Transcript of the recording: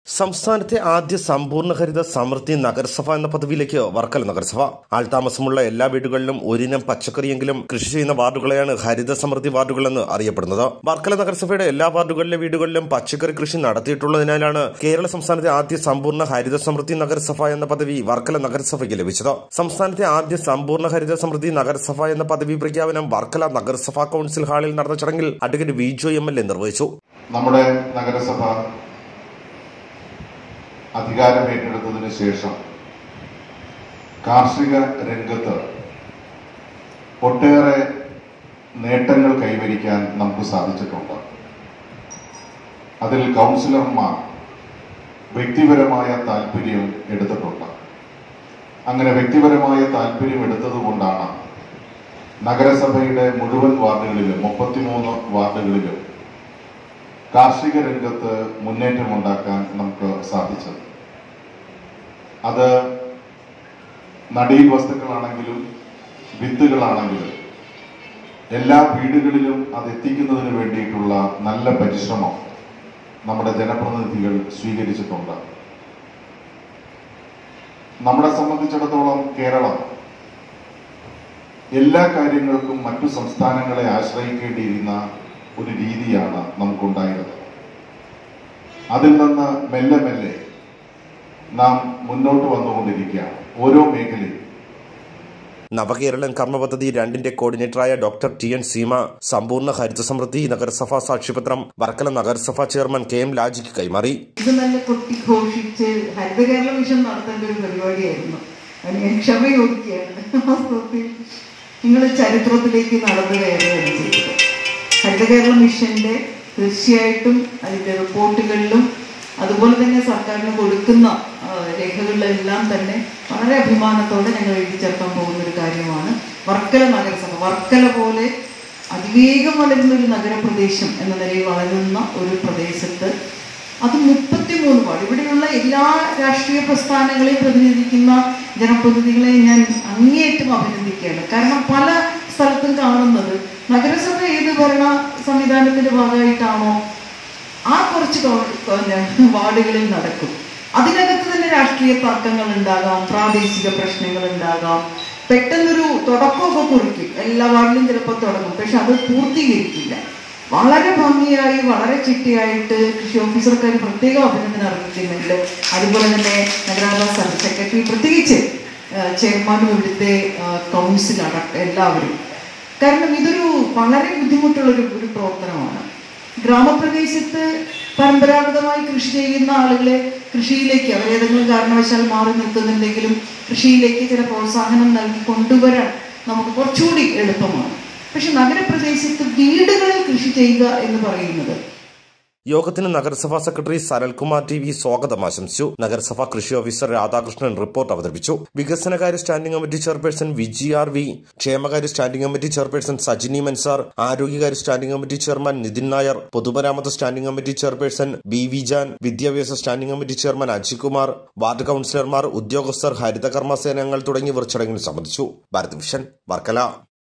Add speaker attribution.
Speaker 1: സംസ്ഥാനത്തെ ആദ്യ സമ്പൂർണ്ണ ഹരിത സമൃദ്ധി നഗരസഭ എന്ന പദവിയിലേക്ക് വർക്കല നഗരസഭ ആൾതാമസമുള്ള എല്ലാ വീടുകളിലും ഒരിനം പച്ചക്കറിയെങ്കിലും കൃഷി ചെയ്യുന്ന വാർഡുകളെയാണ് ഹരിത സമൃദ്ധി വാർഡുകളെന്ന് അറിയപ്പെടുന്നത് വർക്കല നഗരസഭയുടെ എല്ലാ വാർഡുകളിലെ വീടുകളിലും പച്ചക്കറി കൃഷി നടത്തിയിട്ടുള്ളതിനാലാണ് കേരള സംസ്ഥാനത്തെ ആദ്യ സമ്പൂർണ്ണ ഹരിത സമൃദ്ധി നഗരസഭ എന്ന പദവി വർക്കല നഗരസഭയ്ക്ക് ലഭിച്ചത് സംസ്ഥാനത്തെ ആദ്യ സമ്പൂർണ്ണ ഹരിത സമൃദ്ധി നഗരസഭ എന്ന പദവി പ്രഖ്യാപനം വർക്കല നഗരസഭാ കൌൺസിൽ ഹാളിൽ നടന്ന ചടങ്ങിൽ advocate V Joy M L A നിർവഹിച്ചു
Speaker 2: നമ്മുടെ നഗരസഭ അധികാരം ഏറ്റെടുത്തതിന് ശേഷം കാർഷിക രംഗത്ത് ഒട്ടേറെ നേട്ടങ്ങൾ കൈവരിക്കാൻ നമുക്ക് സാധിച്ചിട്ടുണ്ട് അതിൽ കൗൺസിലർമാർ വ്യക്തിപരമായ താല്പര്യം എടുത്തിട്ടുണ്ട് അങ്ങനെ വ്യക്തിപരമായ താല്പര്യം എടുത്തതുകൊണ്ടാണ് നഗരസഭയുടെ മുഴുവൻ വാർഡുകളിലും മുപ്പത്തിമൂന്ന് വാർഡുകളിലും കാർഷിക രംഗത്ത് മുന്നേറ്റമുണ്ടാക്കാൻ നമുക്ക് സാധിച്ചത് അത് നടീൽ വസ്തുക്കളാണെങ്കിലും വിത്തുകളാണെങ്കിലും എല്ലാ വീടുകളിലും അത് എത്തിക്കുന്നതിന് വേണ്ടിയിട്ടുള്ള നല്ല പരിശ്രമം നമ്മുടെ ജനപ്രതിനിധികൾ സ്വീകരിച്ചിട്ടുണ്ട് നമ്മളെ സംബന്ധിച്ചിടത്തോളം കേരളം എല്ലാ കാര്യങ്ങൾക്കും മറ്റു സംസ്ഥാനങ്ങളെ ആശ്രയിക്കേണ്ടിയിരുന്ന ഒരു രീതിയാണ് നമുക്കുണ്ടായിരുന്നത് അതിൽ നിന്ന് മെല്ലെ മെല്ലെ നാം മുന്നോട്ട് വന്നുകൊണ്ടിരിക്കുകയാണ് ഓരോ മേഖലയും
Speaker 1: നവകേരളൻ കർമ്മ പദ്ധതി രണ്ടിന്റെ കോർഡിനേറ്ററായ ഡോക്ടർ ടി എൻ സീമ സമ്പൂർണ്ണ ഹരിത സമൃദ്ധി നഗരസഭാ സാക്ഷ്യപത്രം വർക്കല നഗരസഭാ ചെയർമാൻ കെ എം ലാജിക്ക് കൈമാറി
Speaker 3: ഇത് നല്ല കൊട്ടിഘോഷിച്ച് ഹരിത കേരള മിഷൻ നടത്തേണ്ട ഒരു പരിപാടിയായിരുന്നു അത് ഞാൻ ക്ഷമ ചോദിക്കുകയാണ് വാസ്തവത്തിൽ നിങ്ങൾ ചരിത്രത്തിലേക്ക് നടന്നു കയറുകയാണ് ചെയ്തത് ഹരിത കേരള മിഷന്റെ തീർച്ചയായിട്ടും അതിന്റെ റിപ്പോർട്ടുകളിലും അതുപോലെ തന്നെ സർക്കാരിന് കൊടുക്കുന്ന ആ, രേഖകളിലെല്ലാം തന്നെ വളരെ അഭിമാനത്തോടെ ഞങ്ങൾ എഴുതി ചേർക്കാൻ പോകുന്ന ഒരു കാര്യമാണ് വർക്കല നഗരസഭ വർക്കല പോലെ അതിവേഗം വളരുന്ന ഒരു നഗരപ്രദേശം എന്ന നിലയിൽ വളരുന്ന ഒരു പ്രദേശത്ത് അത് മുപ്പത്തിമൂന്ന് വാർഡ് ഇവിടെയുള്ള എല്ലാ രാഷ്ട്രീയ പ്രസ്ഥാനങ്ങളെയും പ്രതിനിധിക്കുന്ന ജനപ്രതിനിധികളെ ഞാൻ അങ്ങേയറ്റം അഭിനന്ദിക്കുകയാണ് കാരണം പല സ്ഥലത്തും കാണുന്നത് നഗരസഭ ഏത് ഭരണ സംവിധാനത്തിന്റെ ഭാഗമായിട്ടാണോ ആ കുറച്ച് കോ- പിന്നെ വാർഡുകളിൽ നടക്കും അതിനകത്ത് തന്നെ രാഷ്ട്രീയ തർക്കങ്ങൾ ഉണ്ടാകാം പ്രാദേശിക പ്രശ്നങ്ങൾ ഉണ്ടാകാം പെട്ടെന്നൊരു തുടക്കമൊക്കെ കുറിക്കും എല്ലാ വാർഡിലും ചിലപ്പോൾ തുടങ്ങും പക്ഷെ അത് പൂർത്തീകരിക്കില്ല വളരെ ഭംഗിയായി വളരെ ചിട്ടയായിട്ട് കൃഷി ഓഫീസർക്കാർ പ്രത്യേകം അഭിനന്ദനം അറിയിക്കുന്നുണ്ട് അതുപോലെ തന്നെ നഗരാവാസ സെക്രട്ടറി പ്രത്യേകിച്ച് ആ, ചെയർമാനും ഇവിടുത്തെ കൗൺസിൽ അടക്കം എല്ലാവരും കാരണം ഇതൊരു വളരെ ബുദ്ധിമുട്ടുള്ള ഒരു ഒരു പ്രവർത്തനമാണ് ഗ്രാമപ്രദേശത്ത് പരമ്പരാഗതമായി കൃഷി ചെയ്യുന്ന ആളുകളെ കൃഷിയിലേക്ക് അവർ ഏതെങ്കിലും കാരണവശാൽ മാറി നിൽക്കുന്നുണ്ടെങ്കിലും കൃഷിയിലേക്ക് ചില പ്രോത്സാഹനം നൽകി കൊണ്ടുവരാൻ നമുക്ക് കുറച്ചുകൂടി എളുപ്പമാണ് പക്ഷെ നഗരപ്രദേശത്ത് വീടുകളിൽ കൃഷി ചെയ്യുക എന്ന് പറയുന്നത്
Speaker 1: യോഗത്തിന് നഗരസഭാ സെക്രട്ടറി സരൽകുമാർ ടി വി സ്വാഗതം ആശംസിച്ചു നഗരസഭാ കൃഷി ഓഫീസർ രാധാകൃഷ്ണൻ റിപ്പോർട്ട് അവതരിപ്പിച്ചു വികസനകാര്യ standing committee chairperson Viji R V ക്ഷേമകാര്യ standing committee chairperson Sajini Mansar ആരോഗ്യകാര്യ standing committee chairman Nithin Nair പൊതുമരാമത്ത് standing committee chairperson B V Jan വിദ്യാഭ്യാസ standing committee chairman Ajikumar ward കൌൺസിലർമാർ ഉദ്യോഗസ്ഥർ ഹരിതകർമ്മ സേനാംഗങ്ങൾ തുടങ്ങിയവർ ചടങ്ങിൽ സംബന്ധിച്ചു ഭാരത് വിഷൻ വർക്കല